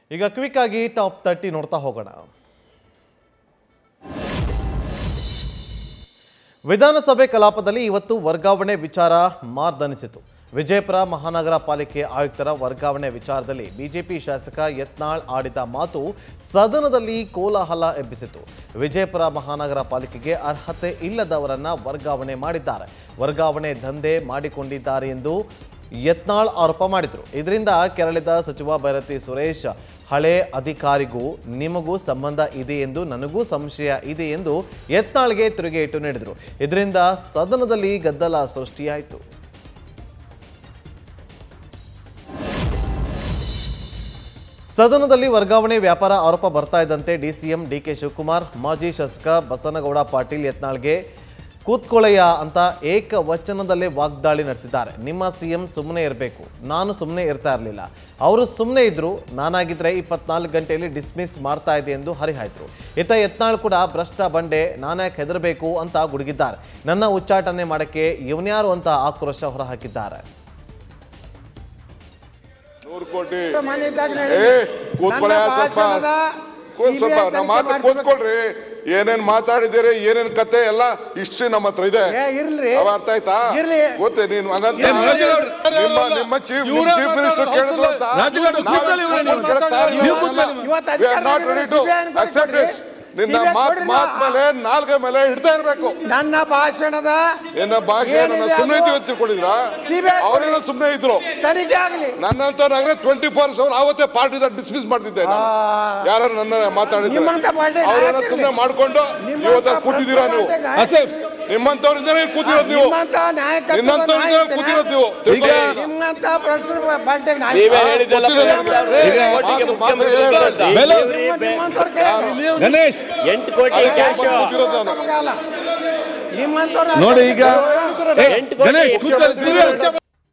ಈಗ ಕ್ವಿಕ್ ಆಗಿ top thirty ನೋಡ್ತಾ ಹೋಗೋಣ ವಿಧಾನಸಭೆ ಕಲಾಪದಲ್ಲಿ ಇವತ್ತು ವರ್ಗಾವಣೆ ವಿಚಾರ ಮಾರ್ದನಿಸಿತು ವಿಜಯಪುರ ಮಹಾನಗರ ಪಾಲಿಕೆ ಆಯುಕ್ತರ ವರ್ಗಾವಣೆ ವಿಚಾರದಲ್ಲಿ ಬಿಜೆಪಿ ಶಾಸಕ ಯತ್ನಾಳ್ ಆಡಿದ ಮಾತು ಸದನದಲ್ಲಿ ಕೋಲಾಹಲ ಎಬ್ಬಿಸಿತು ವಿಜಯಪುರ ಮಹಾನಗರ ಪಾಲಿಕೆಗೆ ಅರ್ಹತೆ ಇಲ್ಲದವರನ್ನ ವರ್ಗಾವಣೆ ಮಾಡಿದ್ದಾರೆ ವರ್ಗಾವಣೆ ದಂಧೆ ಮಾಡಿಕೊಂಡಿದ್ದಾರೆ ಎಂದು ಯತ್ನಾಳ್ ಆರೋಪ ಮಾಡಿದರು ಇದರಿಂದ ಕೆರಳಿದ ಸಚಿವ ಭೈರತಿ ಸುರೇಶ್ ಹಳೆ ಅಧಿಕಾರಿಗೂ ನಿಮಗೂ ಸಂಬಂಧ ಇದೆ ಎಂದು ನನಗೂ ಸಂಶಯ ಇದೆ ಎಂದು ಯತ್ನಾಳ್ಗೆ ತಿರುಗೇಟು ನೀಡಿದರು ಇದರಿಂದ ಸದನದಲ್ಲಿ ಗದ್ದಲ ಸೃಷ್ಟಿಯಾಯಿತು ಸದನದಲ್ಲಿ ವರ್ಗಾವಣೆ ವ್ಯಾಪಾರ ಆರೋಪ ಬರ್ತಾ ಇದ್ದಂತೆ ಡಿಸಿಎಂ ಡಿಕೆ ಶಿವಕುಮಾರ್ ಮಾಜಿ ಶಾಸಕ ಬಸನಗೌಡ ಪಾಟೀಲ್ ಯತ್ನಾಳ್ಗೆ ಕೂತ್ಕೊಳ್ಳಯ್ಯ ಅಂತ ಏಕವಚನದಲ್ಲೇ ವಾಗ್ದಾಳಿ ನಡೆಸಿದ್ದಾರೆ ನಿಮ್ಮ ಸಿಎಂ ಸುಮ್ಮನೆ ಇರಬೇಕು ನಾನು ಸುಮ್ಮನೆ ಇರ್ತಾ ಇರಲಿಲ್ಲ ಅವರು ಸುಮ್ಮನೆ ಇದ್ರು ನಾನಾಗಿದ್ರೆ ಇಪ್ಪತ್ನಾಲ್ಕು ಗಂಟೆಯಲ್ಲಿ ಡಿಸ್ಮಿಸ್ ಮಾಡ್ತಾ ಇದೆ ಎಂದು ಹರಿಹಾಯ್ತು ಇತ್ತ ಯತ್ನಾಳ್ ಕೂಡ ಭ್ರಷ್ಟ ಬಂಡೆ ನಾನ್ಯಾಕೆ ಹೆದರಬೇಕು ಅಂತ ಗುಡುಗಿದ್ದಾರೆ ನನ್ನ ಉಚ್ಚಾಟನೆ ಮಾಡಕ್ಕೆ ಇವನ್ಯಾರು ಅಂತ ಆಕ್ರೋಶ ಹೊರಹಾಕಿದ್ದಾರೆ ನೂರು ಕೋಟಿ ಮನೆ ಇದ್ದಾಗ ಏ ನಡೀಲಿ. ಕೂತ್ಕೊಳ್ಳ ನನ್ನ ಸ್ವಲ್ಪ ಭಾಷಣದ ಕೂತ್ ಸ್ವಲ್ಪ CBI ನಮ್ಮ ಮಾತು ತನಿಖೆ ಕೂತ್ಕೊಳ್ರಿ ಏನೇನ್ ಮಾತಾಡಿದಿರಿ ಏನೇನ್ ಕತೆ ಎಲ್ಲ ಹಿಸ್ಟ್ರಿ ನಮ್ಮ ಹತ್ರ ಇದೆ ಏ, ಇರ್ಲಿ. ಅವ ಅರ್ಥ ಆಯ್ತಾ ಇರ್ಲಿ. ಗೊತ್ತೇ ನೀನು ಹಂಗಂತ ಏ, ರಾಜುಗೌಡ್ರು, ನಿಮ್ಮ ನಿಮ್ಮ ಚೀಫ್ ಇವ್ರೇ ಚೀಫ್ ಮಿನಿಸ್ಟರ್ ಮಾತಾಡೋದು ಕೇಳಿದ್ರು ಅಂತ ರಾಜುಗೌಡ್ರು, ನಾವು ಕೂತ್ಕೊಳ್ಳಿ ಇವ್ರೇ ಕೂತ್ಕೊಂಡು ಕೇಳಕ್ ತಯಾರಿಲ್ಲ. ನೀವು ಕೂತ್ಕೊಳ್ಳಿ. ಇವತ್ತು We are not ready to CBI ನ accept ಕೊಡ್ರಿ. it. ನಿನ್ನ CBI ಮಾತ್ ಕೊಡ್ರಿ ಮಾತ್ ನಾ- ಮೇಲೆ ನಾಲ್ಗೆ ಮೇಲೆ ಹಿಡ್ತಾ ಇರ್ಬೇಕು ನನ್ನ ಭಾಷಣದ ನಿನ್ನ ಭಾಷೆ ನನ್ನ ಏನಿದೆ ಸುಮ್ಮನೆ ಅದು? ಇದ್ದೀವಿ ತಿಳ್ಕೊಂಡಿದ್ರ CBI ಅವರೇನೋ ಸುಮ್ಮನೆ ಇದ್ರು ತನಿಖೆ ಆಗಲಿ ನನ್ನಂತವ್ರಾಗ್ರೆ ಟ್ವೆಂಟಿ ಫೋರ್ ಅವರ್ ಅವತ್ತೇ ಪಾರ್ಟಿ ಡಿಸ್ಮಿಸ್ ಮಾಡ್ತಿದ್ದೆ ನಾನು. ಯಾರು ನನ್ನ ಮಾತಾಡಿದ್ರೆ ನಿಮ್ಮಂತ ಪಾರ್ಟಿ ಅವರೇನೋ ನಾಯಕರಿಗೆ. ಸುಮ್ಮನೆ ಮಾಡ್ಕೊಂಡು ನಿಮ್ಮಂತ ಇವತ್ತ ಕೂತಿದ್ದೀರಾ ನೀವು ಪಾರ್ಟಿ ನಾಯಕ- ಆಸೆಫ್ ನಿಮ್ಮಂತವ್ರಿಂದನೇ ಕೂತಿರೋದು ನೀವು ನಿಮ್ಮಂತ ನಾಯಕತ್ವದ ನಿನ್ನಂತವ್ರಿಂದ ನಾಯಕನ- ಕೂತಿರೋದು ನೀವು ಈಗ ನಿಮ್ಮಂತ ಪ್ರಶ್ನೆ ಪಾರ್ಟಿ ನಾಯಕ ನೀವೇ ಹೇಳಿದ್ದೆಲ್ಲ ಗೊತ್ತಿದೆ. ಈಗ ಕೋಟಿಗೆ ಮಾತು- ಮುಖ್ಯಮಂತ್ರಿ ಮಾತು ಇರ್ತಾರೆ ಅಂತ. ಬೆಲೆ ನಿಮ್ಮ- ನಿಮ್ಮಂತವ್ರ ಕೈ- ಗಣೇಶ್ ಎಂಟು ಕೋಟಿ ಅದಕ್ಕೆ ಕ್ಯಾಶ್ ಕೂತಿರೋದು ನಾನು ನಮಗಲ್ಲ. ನಿಮ್ಮಂತವ್ರ ನೋಡಿ ಈಗ ಏ, ಎಂಟು ಕೋಟಿ ಗಣೇಶ್ ಕೂತ್ಕೊಳ್ಳಿ, ಕೂತ್ಕೊಳ್ಳಿ.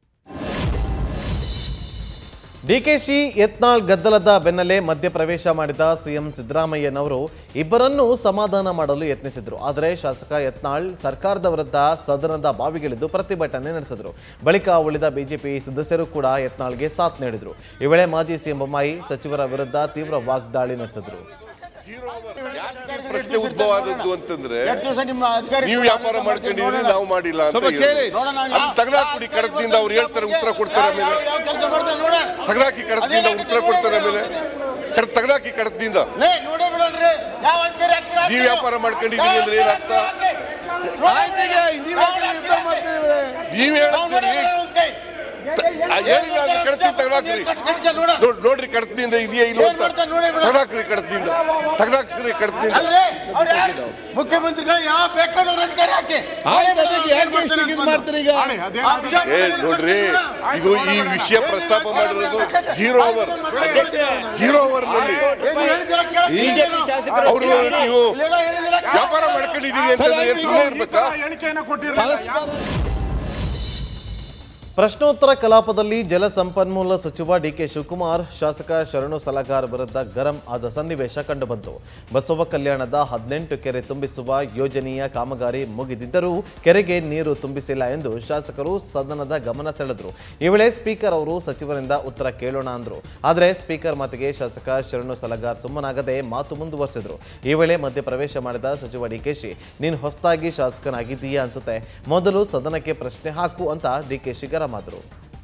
ಡಿಕೆಶಿ ಯತ್ನಾಳ್ ಗದ್ದಲದ ಬೆನ್ನಲ್ಲೇ ಮಧ್ಯಪ್ರವೇಶ ಮಾಡಿದ ಸಿಎಂ ಸಿದ್ದರಾಮಯ್ಯನವರು ಇಬ್ಬರನ್ನೂ ಸಮಾಧಾನ ಮಾಡಲು ಯತ್ನಿಸಿದ್ರು ಆದರೆ ಶಾಸಕ ಯತ್ನಾಳ್ ಸರ್ಕಾರದ ವಿರುದ್ಧ ಸದನದ ಬಾವಿಗಿಳಿದು ಪ್ರತಿಭಟನೆ ನಡೆಸಿದ್ರು ಬಳಿಕ ಉಳಿದ ಬಿಜೆಪಿ ಸದಸ್ಯರು ಕೂಡ ಯತ್ನಾಳ್ಗೆ ಸಾಥ್ ನೀಡಿದ್ರು ಈ ವೇಳೆ ಮಾಜಿ ಸಿಎಂ ಬೊಮ್ಮಾಯಿ ಸಚಿವರ ವಿರುದ್ಧ ತೀವ್ರ ವಾಗ್ದಾಳಿ ನಡೆಸಿದ್ರು ಪ್ರಶ್ನೆ ಉದ್ಭವ ಆದದ್ದು ಅಂತಂದ್ರೆ ಎಷ್ಟು ದಿವಸ ನಿಮ್ಮ ಅಧಿಕಾರಿ ನೀವು ವ್ಯಾಪಾರ ಮಾಡ್ಕೊಂಡಿದ್ದೀರಿ ನಾವು ಮಾಡಿಲ್ಲ ಅಂತ ಸ್ವಲ್ಪ ಕೇಳಿ. ತಗದಾಕಿ ಕಡದಿಂದ ಅವ್ರು ಹೇಳ್ತಾರೆ ಉತ್ತರ ಕೊಡ್ತಾರೆ ಆಮೇಲೆ ತಗದಾಕಿ ಕಡದಿಂದ ಉತ್ತರ ಕೊಡ್ತಾರೆ ಆಮೇಲೆ ಕಡ್ ತಗದಾಕಿ ಕಡದಿಂದ ನೋಡೇ ಬಿಡೋಣ್ರಿ ಯಾವ ಅಧಿಕಾರಿ ಹಾಕ್ತೀರಾ? ನೀವು ವ್ಯಾಪಾರ ಮಾಡ್ಕೊಂಡಿದ್ದೀರಿ ಅಂದ್ರೆ ಏನರ್ಥ ನೀವ್ ಹೇಳ್ತೀರಿ ಆ ಹೇಳಿಲ್ಲ ಅಂದ್ರೆ ಕಡತಿ ತಗದಾಕ್ರಿ ನೋಡ್- ನೋಡ್ರಿ ಕಡದಿಂದ ಇದೆಯಾ ಇಲ್ಲ ಅಂತ ತಗದಾಕ್ರಿ ಕಡದಿಂದ ತಗದಾಕ್ಸ್ರಿ ಕಡದಿಂದ ಅಲ್ರಿ ಅವ್ರು ಯಾರು? ಮುಖ್ಯಮಂತ್ರಿಗಳು ಯಾವ ಬೇಕಾದವ್ರ ಅಧಿಕಾರಿ ಹಾಕಿ ಆಯ್ತು, ಅದಕ್ಕೆ ಯಾಕೆ ಇಷ್ಟು ಇದು ಮಾಡ್ತೀರಿ ಈಗ ಏ ನೋಡ್ರಿ ಇದು ಈ ವಿಷಯ ಪ್ರಸ್ತಾಪ ಮಾಡಿರೋದು ಜೀರೋ ಅವರ್ ಜೀರೋ ಅವರ್ ನಲ್ಲಿ ಬಿಜೆಪಿ ಶಾಸಕರು ಅವರು ನೀವು ವ್ಯಾಪಾರ ಮಾಡ್ಕೊಂಡಿದ್ದೀರಿ ಅಂತ ಸರ್, ಆಯ್ತು, ಈಗ ಇರ್ಬೇಕಾ ಪರಸ್ಪರ ಪ್ರಶ್ನೋತ್ತರ ಕಲಾಪದಲ್ಲಿ ಜಲಸಂಪನ್ಮೂಲ ಸಚಿವ ಡಿಕೆ ಶಿವಕುಮಾರ್ ಶಾಸಕ ಶರಣು ಸಲಗಾರ್ ವಿರುದ್ಧ ಗರಂ ಆದ ಸನ್ನಿವೇಶ ಕಂಡುಬಂತು ಬಸವ ಕಲ್ಯಾಣದ ಹದಿನೆಂಟು ಕೆರೆ ತುಂಬಿಸುವ ಯೋಜನೆಯ ಕಾಮಗಾರಿ ಮುಗಿದಿದ್ದರೂ ಕೆರೆಗೆ ನೀರು ತುಂಬಿಸಿಲ್ಲ ಎಂದು ಶಾಸಕರು ಸದನದ ಗಮನ ಸೆಳೆದರು ಈ ವೇಳೆ ಸ್ಪೀಕರ್ ಅವರು ಸಚಿವರಿಂದ ಉತ್ತರ ಕೇಳೋಣ ಅಂದ್ರು ಆದರೆ ಸ್ಪೀಕರ್ ಮಾತಿಗೆ ಶಾಸಕ ಶರಣು ಸಲಗಾರ್ ಸುಮ್ಮನಾಗದೆ ಮಾತು ಮುಂದುವರೆಸಿದ್ರು ಈ ವೇಳೆ ಮಧ್ಯಪ್ರವೇಶ ಮಾಡಿದ ಸಚಿವ ಡಿಕೆಶಿ ನೀನು ಹೊಸದಾಗಿ ಶಾಸಕನಾಗಿದ್ದೀಯಾ ಅನ್ಸುತ್ತೆ ಮೊದಲು ಸದನಕ್ಕೆ ಪ್ರಶ್ನೆ ಹಾಕು ಅಂತ ಡಿಕೆಶಿ ಗರಂ ಆದ್ರು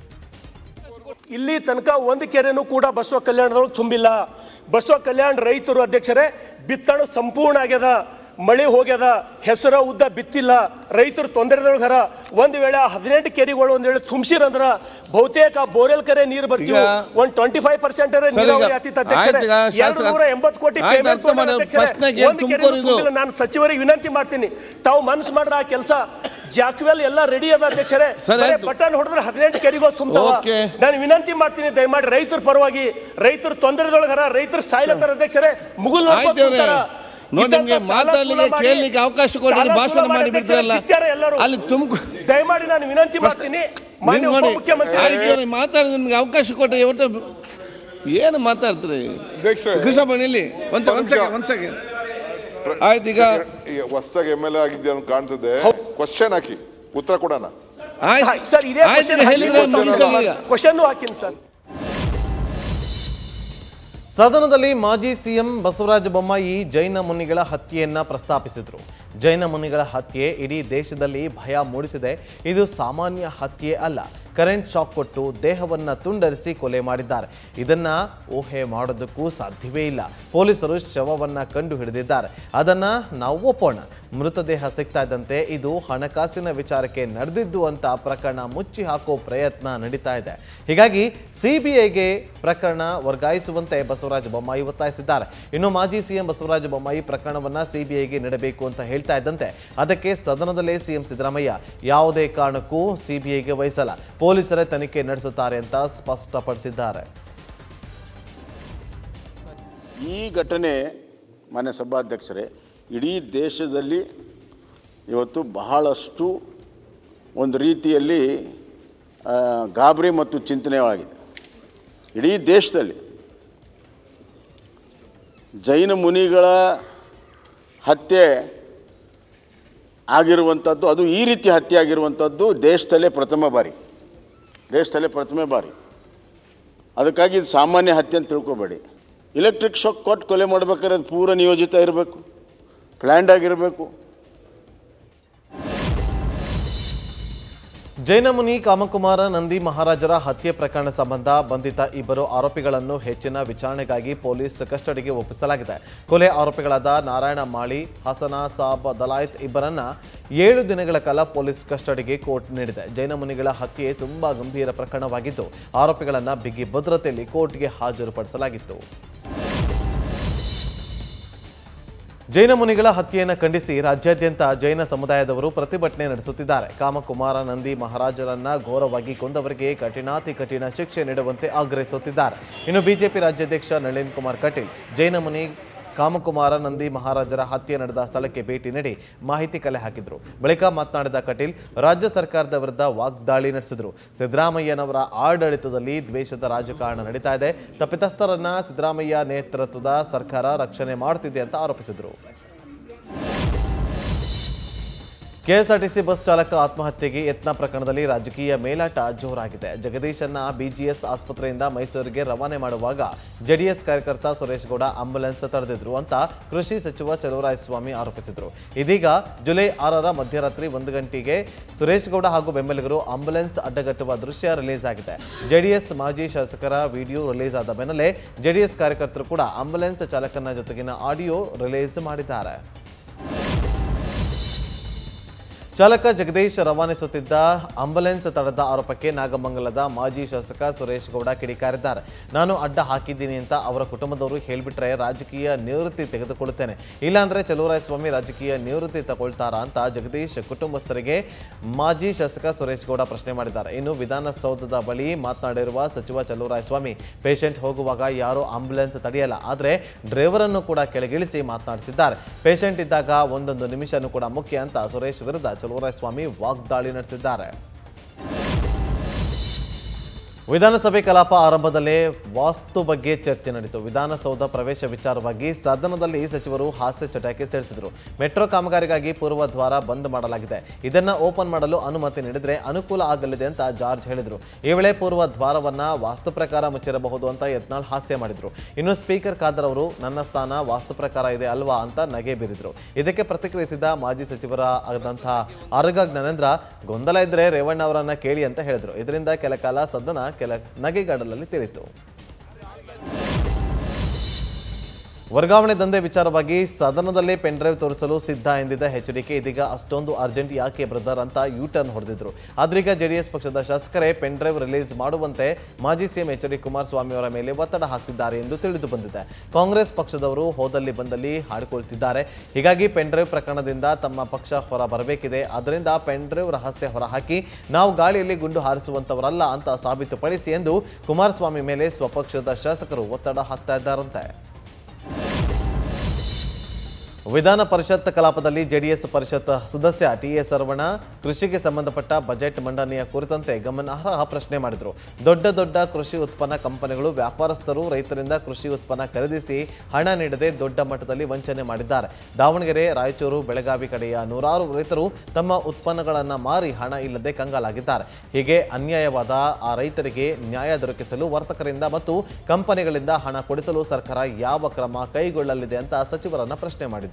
ಇಲ್ಲಿ ತನಕ ಒಂದು ಕೆರೆನೂ ಕೂಡ ಬಸವ ಕಲ್ಯಾಣದೊಳಗೆ ತುಂಬಿಲ್ಲ ಬಸವ ಕಲ್ಯಾಣ ರೈತರು ಅಧ್ಯಕ್ಷರೇ ಬಿತ್ತಣ ಸಂಪೂರ್ಣ ಆಗ್ಯದ ಮಳೆ ಹೋಗ್ಯದ ಹೆಸರ ಉದ್ದ ಬಿತ್ತಿಲ್ಲ ರೈತರು ತೊಂದರೆದೊಳಗೆ ಹರ ಒಂದು ವೇಳೆ ಆ ಹದಿನೆಂಟು ಕೆರೆಗಳು ಒಂದ್ ವೇಳೆ ತುಂಬಿಸಿರಂದ್ರ ಬಹುತೇಕ ಬೋರೆಲ್ ಕೆರೆ ನೀರು ಬರ್ತೀವಿ ಈಗ- ಒಂದ್ ಟ್ವೆಂಟಿ ಫೈವ್ ಪರ್ಸೆಂಟ್ ಸರ್, ಈಗ ನೀರಾವರಿ ಆತಿತ್ತು ಅಧ್ಯಕ್ಷರೇ ಆಯ್ತು ಈಗ ಶಾಸಕ- ಎರಡು ನೂರ ಎಂಬತ್ತು ಕೋಟಿ ಆಯ್ತು, ಪೇಮೆಂಟ್ ಅರ್ಥ ಮಾಡಿ, ಪ್ರಶ್ನೆಗೆ ಏನ್ ತುಮಕೂರು ಇದು? ನಾನು ಸಚಿವರಿಗೆ ವಿನಂತಿ ಮಾಡ್ತೀನಿ ತಾವು ಮನಸ್ಸು ಮಾಡ್ರ ಆ ಕೆಲಸ ಜಾಕ್ವೆಲ್ ಎಲ್ಲ ರೆಡಿ ಅದ ಅಧ್ಯಕ್ಷರೇ ಸರ್, ಆಯ್ತು. ಬಟನ್ ಹೊಡೆದ್ರೆ ಹದಿನೆಂಟು ಕೆರೆಗಳು ತುಂಬ್ತಾವ ಓಕೆ. ನಾನು ವಿನಂತಿ ಮಾಡ್ತೀನಿ ದಯಮಾಡಿ ರೈತರ ಪರವಾಗಿ ರೈತರು ತೊಂದರೆದೊಳಗರ ರೈತರು ಸಾಯ್ಲತ್ತಾರ ಅಧ್ಯಕ್ಷರೇ ಮುಗುಲ್ ನೋಡ್ಕೊಂಡ್ ಆಯ್ತು ಅವ್ರೆ. ಕೂತಾರ. ನೋಡಿ ಇದ್ದಂತ ನಿಮ್ಗೆ ಸಾಲ ಮಾತಾಡ್ಲಿಕ್ಕೆ ಸೂಲ ಮಾಡಿ, ಕೇಳಲಿಕ್ಕೆ ಅವಕಾಶ ಕೊಟ್ಟು ಸಾಲ ಭಾಷಣ ಸೂಲ ಮಾಡಿ ಅಧ್ಯಕ್ಷರೇ ಬಿಡ್ತಾರಲ್ಲ ಕಿತ್ತಾರೆ ಎಲ್ಲರೂ. ಅಲ್ಲಿ ತುಮಕು ದಯಮಾಡಿ ನಾನು ವಿನಂತಿ ಮಾಡ್ತೀನಿ ಮಾನ್ಯ ನೋಡಿ ಉಪಮುಖ್ಯಮಂತ್ರಿ ಮಾತಾಡಿದ ನಿಮ್ಗೆ ಅವಕಾಶ ಕೊಟ್ಟರೆ ಒಟ್ಟು ಏನು ಮಾತಾಡ್ತೀರಿ ಕೃಷ್ಣಪ್ಪ ನಿಲ್ಲಿ ಒಂದ್ ಒಂದ್ ಸೆಕೆಂಡ್ ಒಂದ್ ಸೆಕೆಂಡ್ ಆಯ್ತು ಈಗ ಹೊಸದಾಗಿ ಎಮ್ ಎಲ್ ಎ ಆಗಿದ್ದೆ ಅಂತ ಕಾಣ್ತದೆ ಕ್ವಶನ್ ಹಾಕಿ ಉತ್ತರ ಕೊಡೋಣ ಆಯ್ತು ಸರ್ ಇದೇ ಆಯ್ತು ಈಗ ಹೇಳಿದ್ರೆ ಮುಗಿಸಲ್ಲ ಈಗ ಕ್ವಶನ್ ಹಾಕಿನಿ ಸರ್ ಸದನದಲ್ಲಿ ಮಾಜಿ ಸಿಎಂ ಬಸವರಾಜ ಬೊಮ್ಮಾಯಿ ಜೈನ ಮುನಿಗಳ ಹತ್ಯೆಯನ್ನ ಪ್ರಸ್ತಾಪಿಸಿದರು ಜೈನ ಮುನಿಗಳ ಹತ್ಯೆ ಇಡೀ ದೇಶದಲ್ಲಿ ಭಯ ಮೂಡಿಸಿದೆ ಇದು ಸಾಮಾನ್ಯ ಹತ್ಯೆ ಅಲ್ಲ ಕರೆಂಟ್ ಶಾಕ್ ಕೊಟ್ಟು ದೇಹವನ್ನ ತುಂಡರಿಸಿ ಕೊಲೆ ಮಾಡಿದ್ದಾರೆ ಇದನ್ನ ಊಹೆ ಮಾಡೋದಕ್ಕೂ ಸಾಧ್ಯವೇ ಇಲ್ಲ ಪೊಲೀಸರು ಶವವನ್ನ ಕಂಡು ಹಿಡಿದಿದ್ದಾರೆ ಅದನ್ನ ನಾವು ಒಪ್ಪೋಣ ಮೃತದೇಹ ಸಿಗ್ತಾ ಇದ್ದಂತೆ ಇದು ಹಣಕಾಸಿನ ವಿಚಾರಕ್ಕೆ ನಡೆದಿದ್ದು ಅಂತ ಪ್ರಕರಣ ಮುಚ್ಚಿ ಹಾಕೋ ಪ್ರಯತ್ನ ನಡೀತಾ ಇದೆ ಹೀಗಾಗಿ ಸಿಬಿಐಗೆ ಪ್ರಕರಣ ವರ್ಗಾಯಿಸುವಂತೆ ಬಸವರಾಜ ಬೊಮ್ಮಾಯಿ ಒತ್ತಾಯಿಸಿದ್ದಾರೆ ಇನ್ನು ಮಾಜಿ ಸಿಎಂ ಬಸವರಾಜ ಬೊಮ್ಮಾಯಿ ಪ್ರಕರಣವನ್ನ ಸಿಬಿಐಗೆ ನೀಡಬೇಕು ಅಂತ ಹೇಳ್ತಾ ಇದ್ದಂತೆ ಅದಕ್ಕೆ ಸದನದಲ್ಲೇ ಸಿಎಂ ಸಿದ್ದರಾಮಯ್ಯ ಯಾವುದೇ ಕಾರಣಕ್ಕೂ ಸಿಬಿಐಗೆ ವಹಿಸಲ್ಲ ಪೊಲೀಸರೇ ತನಿಖೆ ನಡೆಸುತ್ತಾರೆ ಅಂತ ಸ್ಪಷ್ಟಪಡಿಸಿದ್ದಾರೆ ಈ ಘಟನೆ ಮಾನ್ಯ ಸಭಾಧ್ಯಕ್ಷರೇ ಇಡೀ ದೇಶದಲ್ಲಿ ಇವತ್ತು ಬಹಳಷ್ಟು ಒಂದು ರೀತಿಯಲ್ಲಿ ಆ, ಗಾಬರಿ ಮತ್ತು ಚಿಂತನೆ ಒಳಗಿದೆ ಇಡೀ ದೇಶದಲ್ಲಿ ಜೈನ ಮುನಿಗಳ ಹತ್ಯೆ ಆಗಿರುವಂಥದ್ದು ಅದು ಈ ರೀತಿ ಹತ್ಯೆ ಆಗಿರುವಂಥದ್ದು ದೇಶದಲ್ಲೇ ಪ್ರಥಮ ಬಾರಿ ದೇಶದಲ್ಲೇ ಪ್ರಥಮ ಬಾರಿ ಅದಕ್ಕಾಗಿ ಇದು ಸಾಮಾನ್ಯ ಹತ್ಯೆ ಅಂತ ತಿಳ್ಕೊಬೇಡಿ ಇಲೆಕ್ಟ್ರಿಕ್ ಶಾಕ್ ಕೊಟ್ಟು ಕೊಲೆ ಮಾಡ್ಬೇಕಾದ್ರೆ ಅದು ಪೂರ ನಿಯೋಜಿತ ಇರಬೇಕು ಪ್ಲ್ಯಾಂಡ್ ಆಗಿರಬೇಕು ಜೈನಮುನಿ ಕಾಮಕುಮಾರ ನಂದಿ ಮಹಾರಾಜರ ಹತ್ಯೆ ಪ್ರಕರಣ ಸಂಬಂಧ ಬಂಧಿತ ಇಬ್ಬರು ಆರೋಪಿಗಳನ್ನು ಹೆಚ್ಚಿನ ವಿಚಾರಣೆಗಾಗಿ ಪೊಲೀಸ್ ಕಸ್ಟಡಿಗೆ ಒಪ್ಪಿಸಲಾಗಿದೆ ಕೊಲೆ ಆರೋಪಿಗಳಾದ ನಾರಾಯಣ ಮಾಳಿ ಹಸನ ಸಾಬ್ ದಲಾಯತ್ ಇಬ್ಬರನ್ನ ಏಳು ದಿನಗಳ ಕಾಲ ಪೊಲೀಸ್ ಕಸ್ಟಡಿಗೆ ಕೋರ್ಟ್ ನೀಡಿದೆ ಜೈನಮುನಿಗಳ ಹತ್ಯೆ ತುಂಬಾ ಗಂಭೀರ ಪ್ರಕರಣವಾಗಿದ್ದು ಆರೋಪಿಗಳನ್ನ ಬಿಗಿ ಭದ್ರತೆಯಲ್ಲಿ ಕೋರ್ಟ್ಗೆ ಹಾಜರುಪಡಿಸಲಾಗಿತ್ತು ಜೈನ ಮುನಿಗಳ ಹತ್ಯೆಯನ್ನು ಖಂಡಿಸಿ ರಾಜ್ಯಾದ್ಯಂತ ಜೈನ ಸಮುದಾಯದವರು ಪ್ರತಿಭಟನೆ ನಡೆಸುತ್ತಿದ್ದಾರೆ ಕಾಮಕುಮಾರ ನಂದಿ ಮಹಾರಾಜರನ್ನ ಘೋರವಾಗಿ ಕೊಂದವರಿಗೆ ಕಠಿಣಾತಿ ಕಠಿಣ ಶಿಕ್ಷೆ ನೀಡುವಂತೆ ಆಗ್ರಹಿಸುತ್ತಿದ್ದಾರೆ ಇನ್ನು ಬಿಜೆಪಿ ರಾಜ್ಯಾಧ್ಯಕ್ಷ ನಳಿನ್ ಕುಮಾರ್ ಕಟೀಲ್ ಜೈನ ಮುನಿ ಕಾಮಕುಮಾರ ನಂದಿ ಮಹಾರಾಜರ ಹತ್ಯೆ ನಡೆದ ಸ್ಥಳಕ್ಕೆ ಭೇಟಿ ನೀಡಿ ಮಾಹಿತಿ ಕಲೆ ಹಾಕಿದ್ರು ಬಳಿಕ ಮಾತನಾಡಿದ ಕಟೀಲ್ ರಾಜ್ಯ ಸರ್ಕಾರದ ವಿರುದ್ಧ ವಾಗ್ದಾಳಿ ನಡೆಸಿದರು ಸಿದ್ದರಾಮಯ್ಯನವರ ಆಡಳಿತದಲ್ಲಿ ದ್ವೇಷದ ರಾಜಕಾರಣ ನಡೀತಾ ಇದೆ ತಪ್ಪಿತಸ್ಥರನ್ನ ಸಿದ್ದರಾಮಯ್ಯ ನೇತೃತ್ವದ ಸರ್ಕಾರ ರಕ್ಷಣೆ ಮಾಡುತ್ತಿದೆ ಅಂತ ಆರೋಪಿಸಿದರು ಕೆಎಸ್ಆರ್ಟಿಸಿ ಬಸ್ ಚಾಲಕ ಆತ್ಮಹತ್ಯೆಗೆ ಯತ್ನ ಪ್ರಕರಣದಲ್ಲಿ ರಾಜಕೀಯ ಮೇಲಾಟ ಜೋರಾಗಿದೆ ಜಗದೀಶನ್ನ ಬಿಜಿಎಸ್ ಆಸ್ಪತ್ರೆಯಿಂದ ಮೈಸೂರಿಗೆ ರವಾನೆ ಮಾಡುವಾಗ ಜೆಡಿಎಸ್ ಕಾರ್ಯಕರ್ತ ಸುರೇಶ್ ಗೌಡ ಆಂಬ್ಯುಲೆನ್ಸ್ ತಡೆದಿದ್ರು ಅಂತ ಕೃಷಿ ಸಚಿವ ಚಲುವರಾಯಸ್ವಾಮಿ ಆರೋಪಿಸಿದರು ಇದೀಗ ಜುಲೈ ಆರರ ಮಧ್ಯರಾತ್ರಿ ಒಂದು ಗಂಟೆಗೆ ಸುರೇಶ್ ಗೌಡ ಹಾಗೂ ಬೆಂಬಲಿಗರು ಆಂಬ್ಯುಲೆನ್ಸ್ ಅಡ್ಡಗಟ್ಟುವ ದೃಶ್ಯ ರಿಲೀಸ್ ಆಗಿದೆ ಜೆಡಿಎಸ್ ಮಾಜಿ ಶಾಸಕರ ವಿಡಿಯೋ ರಿಲೀಸ್ ಆದ ಬೆನ್ನಲ್ಲೇ ಜೆಡಿಎಸ್ ಕಾರ್ಯಕರ್ತರು ಕೂಡ ಆಂಬ್ಯುಲೆನ್ಸ್ ಚಾಲಕನ ಜೊತೆಗಿನ ಆಡಿಯೋ ರಿಲೀಸ್ ಮಾಡಿದ್ದಾರೆ ಚಾಲಕ ಜಗದೀಶ್ ರವಾನಿಸುತ್ತಿದ್ದ ಆಂಬುಲೆನ್ಸ್ ತಡೆದ ಆರೋಪಕ್ಕೆ ನಾಗಮಂಗಲದ ಮಾಜಿ ಶಾಸಕ ಸುರೇಶ್ ಗೌಡ ಕಿಡಿಕಾರಿದ್ದಾರೆ ನಾನು ಅಡ್ಡ ಹಾಕಿದ್ದೀನಿ ಅಂತ ಅವರ ಕುಟುಂಬದವರು ಹೇಳಿಬಿಟ್ರೆ ರಾಜಕೀಯ ನಿವೃತ್ತಿ ತೆಗೆದುಕೊಳ್ಳುತ್ತೇನೆ ಇಲ್ಲಾಂದ್ರೆ ಚಲುವರಾಯಸ್ವಾಮಿ ರಾಜಕೀಯ ನಿವೃತ್ತಿ ತಗೊಳ್ತಾರಾ ಅಂತ ಜಗದೀಶ್ ಕುಟುಂಬಸ್ಥರಿಗೆ ಮಾಜಿ ಶಾಸಕ ಸುರೇಶ್ ಗೌಡ ಪ್ರಶ್ನೆ ಮಾಡಿದ್ದಾರೆ ಇನ್ನು ವಿಧಾನಸೌಧದ ಬಳಿ ಮಾತನಾಡಿರುವ ಸಚಿವ ಚಲುವರಾಯಸ್ವಾಮಿ ಪೇಷಂಟ್ ಹೋಗುವಾಗ ಯಾರೂ ಆಂಬ್ಯುಲೆನ್ಸ್ ತಡೆಯಲ್ಲ ಆದರೆ ಡ್ರೈವರ್ ಅನ್ನು ಕೂಡ ಕೆಳಗಿಳಿಸಿ ಮಾತನಾಡಿಸಿದ್ದಾರೆ ಪೇಷಂಟ್ ಇದ್ದಾಗ ಒಂದೊಂದು ನಿಮಿಷನೂ ಕೂಡ ಮುಖ್ಯ ಅಂತ ಸುರೇಶ್ ವಿರುದ್ಧ ಚಲುವರಾಯಸ್ವಾಮಿ ವಾಗ್ದಾಳಿ ನಡೆಸಿದ್ದಾರೆ ವಿಧಾನಸಭೆ ಕಲಾಪ ಆರಂಭದಲ್ಲೇ ವಾಸ್ತು ಬಗ್ಗೆ ಚರ್ಚೆ ನಡೆಯಿತು ವಿಧಾನಸೌಧ ಪ್ರವೇಶ ವಿಚಾರವಾಗಿ ಸದನದಲ್ಲಿ ಸಚಿವರು ಹಾಸ್ಯ ಚಟಾಕಿ ಸೇರಿಸಿದರು ಮೆಟ್ರೋ ಕಾಮಗಾರಿಗಾಗಿ ಪೂರ್ವ ದ್ವಾರ ಬಂದ್ ಮಾಡಲಾಗಿದೆ ಇದನ್ನ ಓಪನ್ ಮಾಡಲು ಅನುಮತಿ ನೀಡಿದ್ರೆ ಅನುಕೂಲ ಆಗಲಿದೆ ಅಂತ ಜಾರ್ಜ್ ಹೇಳಿದರು ಈ ವೇಳೆ ಪೂರ್ವ ದ್ವಾರವನ್ನ ವಾಸ್ತು ಪ್ರಕಾರ ಮುಚ್ಚಿರಬಹುದು ಅಂತ ಯತ್ನಾಳ್ ಹಾಸ್ಯ ಮಾಡಿದ್ರು ಇನ್ನು ಸ್ಪೀಕರ್ ಖಾದರ್ ಅವರು ನನ್ನ ಸ್ಥಾನ ವಾಸ್ತು ಪ್ರಕಾರ ಇದೆ ಅಲ್ವಾ ಅಂತ ನಗೆ ಬೀರಿದ್ರು ಇದಕ್ಕೆ ಪ್ರತಿಕ್ರಿಯಿಸಿದ ಮಾಜಿ ಸಚಿವರ ಆದಂತಹ ಆರಗ ಜ್ಞಾನೇಂದ್ರ ಗೊಂದಲ ಇದ್ರೆ ರೇವಣ್ಣ ಅವರನ್ನ ಕೇಳಿ ಅಂತ ಹೇಳಿದ್ರು ಇದರಿಂದ ಕೆಲ ಕಾಲ ಸದನ ಕೆಲ ನಗೆಗಡಲಲ್ಲಿ ತಿಳಿತು ವರ್ಗಾವಣೆ ದಂಧೆ ವಿಚಾರವಾಗಿ ಸದನದಲ್ಲೇ ಪೆನ್ ಡ್ರೈವ್ ತೋರಿಸಲು ಸಿದ್ಧ ಎಂದಿದ್ದ ಎಚ್ಡಿಕೆ ಇದೀಗ ಅಷ್ಟೊಂದು ಅರ್ಜೆಂಟ್ ಯಾಕೆ ಬ್ರದರ್ ಅಂತ ಯೂ ಟರ್ನ್ ಹೊಡೆದಿದ್ರು ಆದ್ರೀಗ ಜೆಡಿಎಸ್ ಪಕ್ಷದ ಶಾಸಕರೇ ಪೆನ್ ಡ್ರೈವ್ ರಿಲೀಸ್ ಮಾಡುವಂತೆ ಮಾಜಿ ಸಿಎಂ ಎಚ್ ಡಿ ಕುಮಾರಸ್ವಾಮಿ ಅವರ ಮೇಲೆ ಒತ್ತಡ ಹಾಕ್ತಿದ್ದಾರೆ ಎಂದು ತಿಳಿದು ಬಂದಿದೆ ಕಾಂಗ್ರೆಸ್ ಪಕ್ಷದವರು ಹೋದಲ್ಲಿ ಬಂದಲ್ಲಿ ಹಾಡಿಕೊಳ್ತಿದ್ದಾರೆ ಹೀಗಾಗಿ ಪೆನ್ ಡ್ರೈವ್ ಪ್ರಕರಣದಿಂದ ತಮ್ಮ ಪಕ್ಷ ಹೊರ ಬರಬೇಕಿದೆ ಅದರಿಂದ ಪೆನ್ ಡ್ರೈವ್ ರಹಸ್ಯ ಹೊರಹಾಕಿ ನಾವು ಗಾಳಿಯಲ್ಲಿ ಗುಂಡು ಹಾರಿಸುವಂತವರಲ್ಲ ಅಂತ ಸಾಬೀತುಪಡಿಸಿ ಎಂದು ಕುಮಾರಸ್ವಾಮಿ ಮೇಲೆ ಸ್ವಪಕ್ಷದ ಶಾಸಕರು ಒತ್ತಡ ಹಾಕ್ತಾ ಇದ್ದಾರಂತೆ ವಿಧಾನ ಪರಿಷತ್ ಕಲಾಪದಲ್ಲಿ ಜೆಡಿಎಸ್ ಪರಿಷತ್ ಸದಸ್ಯ ಟಿ ಎ ಸರ್ವಣ ಕೃಷಿಗೆ ಸಂಬಂಧಪಟ್ಟ ಬಜೆಟ್ ಮಂಡನೆಯ ಕುರಿತಂತೆ ಗಮನಾರ್ಹ ಪ್ರಶ್ನೆ ಮಾಡಿದರು ದೊಡ್ಡ ದೊಡ್ಡ ಕೃಷಿ ಉತ್ಪನ್ನ ಕಂಪನಿಗಳು ವ್ಯಾಪಾರಸ್ಥರು ರೈತರಿಂದ ಕೃಷಿ ಉತ್ಪನ್ನ ಖರೀದಿಸಿ ಹಣ ನೀಡದೆ ದೊಡ್ಡ ಮಟ್ಟದಲ್ಲಿ ವಂಚನೆ ಮಾಡಿದ್ದಾರೆ ದಾವಣಗೆರೆ ರಾಯಚೂರು ಬೆಳಗಾವಿ ಕಡೆಯ ನೂರಾರು ರೈತರು ತಮ್ಮ ಉತ್ಪನ್ನಗಳನ್ನು ಮಾರಿ ಹಣ ಇಲ್ಲದೆ ಕಂಗಾಲಾಗಿದ್ದಾರೆ ಹೀಗೆ ಅನ್ಯಾಯವಾದ ಆ ರೈತರಿಗೆ ನ್ಯಾಯ ದೊರಕಿಸಲು ವರ್ತಕರಿಂದ ಮತ್ತು ಕಂಪನಿಗಳಿಂದ ಹಣ ಕೊಡಿಸಲು ಸರ್ಕಾರ ಯಾವ ಕ್ರಮ ಕೈಗೊಳ್ಳಲಿದೆ ಅಂತ ಸಚಿವರನ್ನ ಪ್ರಶ್ನೆ ಮಾಡಿದರು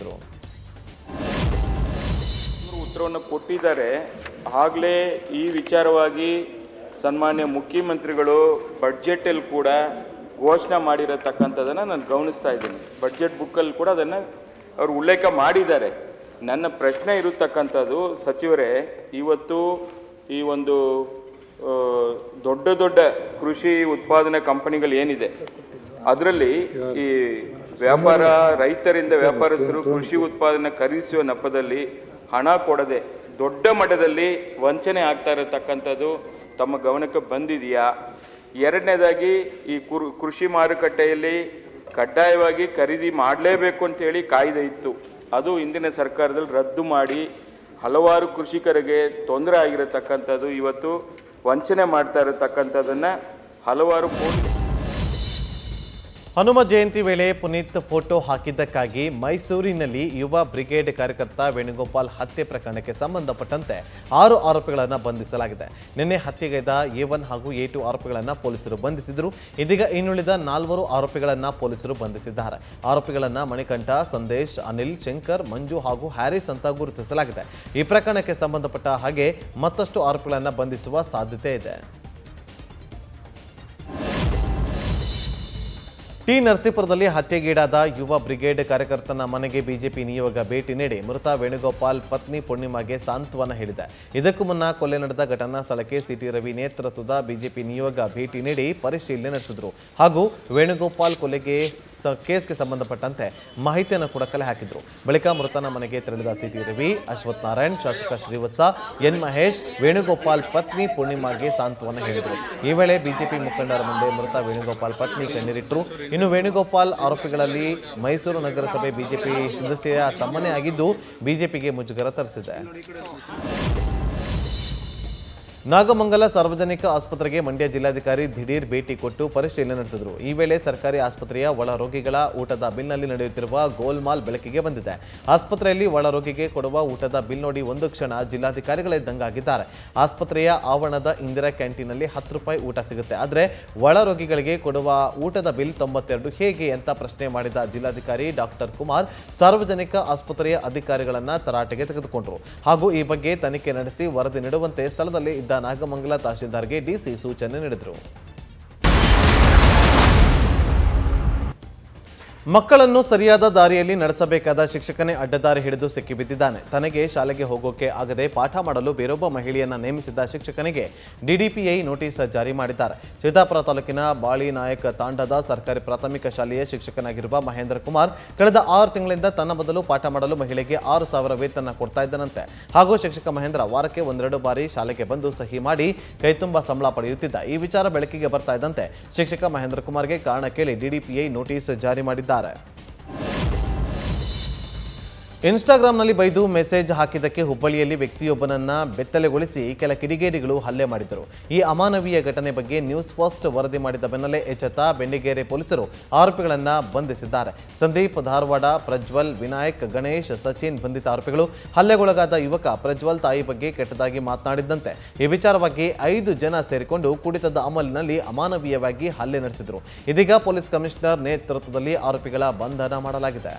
ಇವರು ಉತ್ತರವನ್ನು ಕೊಟ್ಟಿದ್ದಾರೆ ಆಗಲೇ ಈ ವಿಚಾರವಾಗಿ ಸನ್ಮಾನ್ಯ ಮುಖ್ಯಮಂತ್ರಿಗಳು ಬಡ್ಜೆಟಲ್ಲಿ ಕೂಡ ಘೋಷಣೆ ಮಾಡಿರತಕ್ಕಂಥದ್ದನ್ನು ನಾನು ಗಮನಿಸ್ತಾ ಇದ್ದೀನಿ ಬಡ್ಜೆಟ್ ಬುಕ್ಕಲ್ಲಿ ಕೂಡ ಅದನ್ನು ಅವರು ಉಲ್ಲೇಖ ಮಾಡಿದ್ದಾರೆ ನನ್ನ ಪ್ರಶ್ನೆ ಇರತಕ್ಕಂಥದ್ದು ಸಚಿವರೇ ಇವತ್ತು ಈ ಒಂದು ಆ, ದೊಡ್ಡ ದೊಡ್ಡ ಕೃಷಿ ಉತ್ಪಾದನಾ ಕಂಪನಿಗಳು ಏನಿದೆ ಅದರಲ್ಲಿ ಈ ವ್ಯಾಪಾರ ರೈತರಿಂದ ವ್ಯಾಪಾರಸ್ಥರು ಕೃಷಿ ಉತ್ಪಾದನೆ ಖರೀದಿಸುವ ನೆಪದಲ್ಲಿ ಹಣ ಕೊಡದೆ ದೊಡ್ಡ ಮಟ್ಟದಲ್ಲಿ ವಂಚನೆ ಆಗ್ತಾ ಇರತಕ್ಕಂಥದ್ದು ತಮ್ಮ ಗಮನಕ್ಕೆ ಬಂದಿದೆಯಾ ಎರಡನೇದಾಗಿ ಈ ಕುರು ಕೃಷಿ ಮಾರುಕಟ್ಟೆಯಲ್ಲಿ ಕಡ್ಡಾಯವಾಗಿ ಖರೀದಿ ಮಾಡಲೇಬೇಕು ಅಂತೇಳಿ ಕಾಯ್ದೆ ಇತ್ತು ಅದು ಇಂದಿನ ಸರ್ಕಾರದಲ್ಲಿ ರದ್ದು ಮಾಡಿ ಹಲವಾರು ಕೃಷಿಕರಿಗೆ ತೊಂದರೆ ಆಗಿರತಕ್ಕಂಥದ್ದು ಇವತ್ತು ವಂಚನೆ ಮಾಡ್ತಾ ಇರತಕ್ಕಂಥದ್ದನ್ನು ಹಲವಾರು ಪೊಲೀಸ್ ಹನುಮ ಜಯಂತಿ ವೇಳೆ ಪುನೀತ್ ಫೋಟೋ ಹಾಕಿದ್ದಕ್ಕಾಗಿ ಮೈಸೂರಿನಲ್ಲಿ ಯುವ ಬ್ರಿಗೇಡ್ ಕಾರ್ಯಕರ್ತ ವೇಣುಗೋಪಾಲ್ ಹತ್ಯೆ ಪ್ರಕರಣಕ್ಕೆ ಸಂಬಂಧಪಟ್ಟಂತೆ ಆರು ಆರೋಪಿಗಳನ್ನು ಬಂಧಿಸಲಾಗಿದೆ ನಿನ್ನೆ ಹತ್ಯೆಗೈದ ಎ ಒನ್ ಹಾಗೂ ಎ ಟು ಆರೋಪಿಗಳನ್ನು ಪೊಲೀಸರು ಬಂಧಿಸಿದರು ಇದೀಗ ಇನ್ನುಳಿದ ನಾಲ್ವರು ಆರೋಪಿಗಳನ್ನು ಪೊಲೀಸರು ಬಂಧಿಸಿದ್ದಾರೆ ಆರೋಪಿಗಳನ್ನು ಮಣಿಕಂಠ ಸಂದೇಶ್ ಅನಿಲ್ ಶಂಕರ್ ಮಂಜು ಹಾಗೂ ಹ್ಯಾರಿಸ್ ಅಂತ ಗುರುತಿಸಲಾಗಿದೆ ಈ ಪ್ರಕರಣಕ್ಕೆ ಸಂಬಂಧಪಟ್ಟ ಹಾಗೆ ಮತ್ತಷ್ಟು ಆರೋಪಿಗಳನ್ನು ಬಂಧಿಸುವ ಸಾಧ್ಯತೆ ಇದೆ ಟಿ ನರಸೀಪುರದಲ್ಲಿ ಹತ್ಯೆಗೀಡಾದ ಯುವ ಬ್ರಿಗೇಡ್ ಕಾರ್ಯಕರ್ತನ ಮನೆಗೆ ಬಿಜೆಪಿ ನಿಯೋಗ ಭೇಟಿ ನೀಡಿ ಮೃತ ವೇಣುಗೋಪಾಲ್ ಪತ್ನಿ ಪೂರ್ಣಿಮಾಗೆ ಸಾಂತ್ವನ ಹೇಳಿದೆ ಇದಕ್ಕೂ ಮುನ್ನ ಕೊಲೆ ನಡೆದ ಘಟನಾ ಸ್ಥಳಕ್ಕೆ ಸಿಟಿ ರವಿ ನೇತೃತ್ವದ ಬಿಜೆಪಿ ನಿಯೋಗ ಭೇಟಿ ನೀಡಿ ಪರಿಶೀಲನೆ ನಡೆಸಿದ್ರು ಹಾಗೂ ವೇಣುಗೋಪಾಲ್ ಕೊಲೆಗೆ ಸ- ಕೇಸ್ಗೆ ಸಂಬಂಧಪಟ್ಟಂತೆ ಮಾಹಿತಿಯನ್ನು ಕೂಡ ಕಲೆ ಹಾಕಿದ್ರು ಬಳಿಕ ಮೃತನ ಮನೆಗೆ ತೆರಳಿದ ಸಿಟಿ ರವಿ ಅಶ್ವಥ್ ನಾರಾಯಣ್ ಶಾಸಕ ಶ್ರೀವತ್ಸ ಎನ್ ಮಹೇಶ್ ವೇಣುಗೋಪಾಲ್ ಪತ್ನಿ ಪೂರ್ಣಿಮಾಗೆ ಸಾಂತ್ವನ ಹೇಳಿದರು ಈ ವೇಳೆ ಬಿಜೆಪಿ ಮುಖಂಡರ ಮುಂದೆ ಮೃತ ವೇಣುಗೋಪಾಲ್ ಪತ್ನಿ ಕಣ್ಣೀರಿಟ್ಟರು ಇನ್ನು ವೇಣುಗೋಪಾಲ್ ಆರೋಪಿಗಳಲ್ಲಿ ಮೈಸೂರು ನಗರಸಭೆ ಬಿಜೆಪಿ ಸದಸ್ಯೆಯ ತಮ್ಮನೇ ಆಗಿದ್ದು ಬಿಜೆಪಿಗೆ ಮುಜುಗರ ತರಿಸಿದೆ ನಾಗಮಂಗಲ ಸಾರ್ವಜನಿಕ ಆಸ್ಪತ್ರೆಗೆ ಮಂಡ್ಯ ಜಿಲ್ಲಾಧಿಕಾರಿ ದಿಢೀರ್ ಭೇಟಿ ಕೊಟ್ಟು ಪರಿಶೀಲನೆ ನಡೆಸಿದರು ಈ ವೇಳೆ ಸರ್ಕಾರಿ ಆಸ್ಪತ್ರೆಯ ಒಳ ರೋಗಿಗಳ ಊಟದ ಬಿಲ್ನಲ್ಲಿ ನಡೆಯುತ್ತಿರುವ ಗೋಲ್ಮಾಲ್ ಬೆಳಕಿಗೆ ಬಂದಿದೆ ಆಸ್ಪತ್ರೆಯಲ್ಲಿ ಒಳ ರೋಗಿಗೆ ಕೊಡುವ ಊಟದ ಬಿಲ್ ನೋಡಿ ಒಂದು ಕ್ಷಣ ಜಿಲ್ಲಾಧಿಕಾರಿಗಳೇ ದಂಗಾಗಿದ್ದಾರೆ ಆಸ್ಪತ್ರೆಯ ಆವರಣದ ಇಂದಿರಾ ಕ್ಯಾಂಟೀನಲ್ಲಿ ಹತ್ತು ರೂಪಾಯಿ ಊಟ ಸಿಗುತ್ತೆ ಆದರೆ ಒಳ ರೋಗಿಗಳಿಗೆ ಕೊಡುವ ಊಟದ ಬಿಲ್ ತೊಂಬತ್ತೆರಡು ಹೇಗೆ ಅಂತ ಪ್ರಶ್ನೆ ಮಾಡಿದ ಜಿಲ್ಲಾಧಿಕಾರಿ ಡಾಕ್ಟರ್ ಕುಮಾರ್ ಸಾರ್ವಜನಿಕ ಆಸ್ಪತ್ರೆಯ ಅಧಿಕಾರಿಗಳನ್ನ ತರಾಟೆಗೆ ತೆಗೆದುಕೊಂಡರು ಹಾಗೂ ಈ ಬಗ್ಗೆ ತನಿಖೆ ನಡೆಸಿ ವರದಿ ನೀಡುವಂತೆ ಸ್ಥಳದಲ್ಲಿ ಇದ್ದ ನಾಗಮಂಗಲ ತಹಶೀಲ್ದಾರ್ಗೆ ಡಿಸಿ ಸೂಚನೆ ನೀಡಿದರು ಮಕ್ಕಳನ್ನು ಸರಿಯಾದ ದಾರಿಯಲ್ಲಿ ನಡೆಸಬೇಕಾದ ಶಿಕ್ಷಕನೇ ಅಡ್ಡದಾರಿ ಹಿಡಿದು ಸಿಕ್ಕಿಬಿದ್ದಿದ್ದಾನೆ ತನಗೆ ಶಾಲೆಗೆ ಹೋಗೋಕೆ ಆಗದೆ ಪಾಠ ಮಾಡಲು ಬೇರೊಬ್ಬ ಮಹಿಳೆಯನ್ನ ನೇಮಿಸಿದ್ದ ಶಿಕ್ಷಕನಿಗೆ ಡಿಡಿಪಿಐ ನೋಟಿಸ್ ಜಾರಿ ಮಾಡಿದ್ದಾರೆ ಚಿತ್ತಾಪುರ ತಾಲೂಕಿನ ಬಾಳಿ ನಾಯಕ್ ತಾಂಡದ ಸರ್ಕಾರಿ ಪ್ರಾಥಮಿಕ ಶಾಲೆಯ ಶಿಕ್ಷಕನಾಗಿರುವ ಮಹೇಂದ್ರ ಕುಮಾರ್ ಕಳೆದ ಆರು ತಿಂಗಳಿಂದ ತನ್ನ ಬದಲು ಪಾಠ ಮಾಡಲು ಮಹಿಳೆಗೆ ಆರು ಸಾವಿರ ವೇತನ ಕೊಡ್ತಾ ಇದ್ದನಂತೆ ಹಾಗೂ ಶಿಕ್ಷಕ ಮಹೇಂದ್ರ ವಾರಕ್ಕೆ ಒಂದೆರಡು ಬಾರಿ ಶಾಲೆಗೆ ಬಂದು ಸಹಿ ಮಾಡಿ ಕೈತುಂಬ ಸಂಬಳ ಪಡೆಯುತ್ತಿದ್ದ ಈ ವಿಚಾರ ಬೆಳಕಿಗೆ ಬರ್ತಾ ಇದ್ದಂತೆ ಶಿಕ್ಷಕ ಮಹೇಂದ್ರ ಕುಮಾರ್ಗೆ ಕಾರಣ ಕೇಳಿ ಡಿಡಿಪಿಐ ನೋಟಿಸ್ ಜಾರಿ ಮಾಡಿದ್ದಾರೆ ಇನ್ಸ್ಟಾಗ್ರಾಂನಲ್ಲಿ ಬೈದು ಮೆಸೇಜ್ ಹಾಕಿದ್ದಕ್ಕೆ ಹುಬ್ಬಳ್ಳಿಯಲ್ಲಿ ವ್ಯಕ್ತಿಯೊಬ್ಬನನ್ನ ಬೆತ್ತಲೆಗೊಳಿಸಿ ಕೆಲ ಕಿಡಿಗೇಡಿಗಳು ಹಲ್ಲೆ ಮಾಡಿದರು ಈ ಅಮಾನವೀಯ ಘಟನೆ ಬಗ್ಗೆ ನ್ಯೂಸ್ ಫಸ್ಟ್ ವರದಿ ಮಾಡಿದ ಬೆನ್ನಲ್ಲೇ ಎಚ್ಚೆತ್ತ ಬೆಂಡಿಗೇರೆ ಪೊಲೀಸರು ಆರೋಪಿಗಳನ್ನ ಬಂಧಿಸಿದ್ದಾರೆ ಸಂದೀಪ್ ಧಾರವಾಡ ಪ್ರಜ್ವಲ್ ವಿನಾಯಕ್ ಗಣೇಶ್ ಸಚಿನ್ ಬಂಧಿತ ಆರೋಪಿಗಳು ಹಲ್ಲೆಗೊಳಗಾದ ಯುವಕ ಪ್ರಜ್ವಲ್ ತಾಯಿ ಬಗ್ಗೆ ಕೆಟ್ಟದಾಗಿ ಮಾತನಾಡಿದ್ದಂತೆ ಈ ವಿಚಾರವಾಗಿ ಐದು ಜನ ಸೇರಿಕೊಂಡು ಕುಡಿತದ ಅಮಲಿನಲ್ಲಿ ಅಮಾನವೀಯವಾಗಿ ಹಲ್ಲೆ ನಡೆಸಿದರು ಇದೀಗ ಪೊಲೀಸ್ ಕಮಿಷನರ್ ನೇತೃತ್ವದಲ್ಲಿ ಆರೋಪಿಗಳ ಬಂಧನ ಮಾಡಲಾಗಿದೆ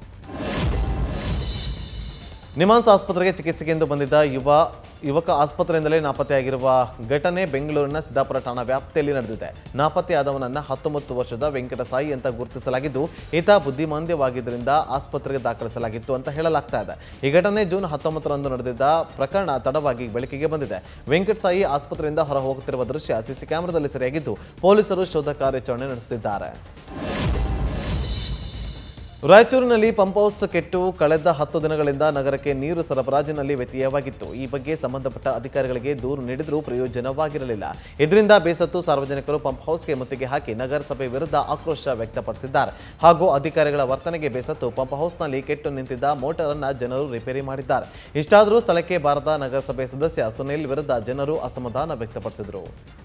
ನಿಮಾನ್ಸ್ ಆಸ್ಪತ್ರೆಗೆ ಚಿಕಿತ್ಸೆಗೆಂದು ಬಂದಿದ್ದ ಯುವ ಯುವಕ ಆಸ್ಪತ್ರೆಯಿಂದಲೇ ನಾಪತ್ತೆಯಾಗಿರುವ ಘಟನೆ ಬೆಂಗಳೂರಿನ ಸಿದ್ದಾಪುರ ಠಾಣಾ ವ್ಯಾಪ್ತಿಯಲ್ಲಿ ನಡೆದಿದೆ ನಾಪತ್ತೆಯಾದವನನ್ನ ಹತ್ತೊಂಬತ್ತು ವರ್ಷದ ವೆಂಕಟಸಾಯಿ ಅಂತ ಗುರುತಿಸಲಾಗಿದ್ದು ಈತ ಬುದ್ಧಿಮಾಂದ್ಯವಾಗಿದ್ದರಿಂದ ಆಸ್ಪತ್ರೆಗೆ ದಾಖಲಿಸಲಾಗಿತ್ತು ಅಂತ ಹೇಳಲಾಗ್ತಾ ಇದೆ ಈ ಘಟನೆ ಜೂನ್ ಹತ್ತೊಂಬತ್ತರಂದು ನಡೆದಿದ್ದ ಪ್ರಕರಣ ತಡವಾಗಿ ಬೆಳಕಿಗೆ ಬಂದಿದೆ ವೆಂಕಟಸಾಯಿ ಆಸ್ಪತ್ರೆಯಿಂದ ಹೊರ ಹೋಗುತ್ತಿರುವ ದೃಶ್ಯ ಸಿಸಿ ಕ್ಯಾಮೆರಾದಲ್ಲಿ ಸೆರೆಯಾಗಿದ್ದು ಪೊಲೀಸರು ಶೋಧ ಕಾರ್ಯಾಚರಣೆ ನಡೆಸುತ್ತಿದ್ದಾರೆ ರಾಯಚೂರಿನಲ್ಲಿ ಪಂಪ್ ಹೌಸ್ ಕೆಟ್ಟು ಕಳೆದ ಹತ್ತು ದಿನಗಳಿಂದ ನಗರಕ್ಕೆ ನೀರು ಸರಬರಾಜಿನಲ್ಲಿ ವ್ಯತ್ಯಯವಾಗಿತ್ತು ಈ ಬಗ್ಗೆ ಸಂಬಂಧಪಟ್ಟ ಅಧಿಕಾರಿಗಳಿಗೆ ದೂರು ನೀಡಿದರೂ ಪ್ರಯೋಜನವಾಗಿರಲಿಲ್ಲ ಇದರಿಂದ ಬೇಸತ್ತು ಸಾರ್ವಜನಿಕರು ಪಂಪ್ ಹೌಸ್ಗೆ ಮುತ್ತಿಗೆ ಹಾಕಿ ನಗರಸಭೆ ವಿರುದ್ಧ ಆಕ್ರೋಶ ವ್ಯಕ್ತಪಡಿಸಿದ್ದಾರೆ ಹಾಗೂ ಅಧಿಕಾರಿಗಳ ವರ್ತನೆಗೆ ಬೇಸತ್ತು ಪಂಪ್ ಹೌಸ್ನಲ್ಲಿ ಕೆಟ್ಟು ನಿಂತಿದ್ದ ಮೋಟಾರ್ ಅನ್ನ ಜನರು ರಿಪೇರಿ ಮಾಡಿದ್ದಾರೆ ಇಷ್ಟಾದರೂ ಸ್ಥಳಕ್ಕೆ ಬಾರದ ನಗರಸಭೆ ಸದಸ್ಯ ಸುನಿಲ್ ವಿರುದ್ಧ ಜನರು ಅಸಮಾಧಾನ ವ್ಯಕ್ತಪಡಿಸಿದರು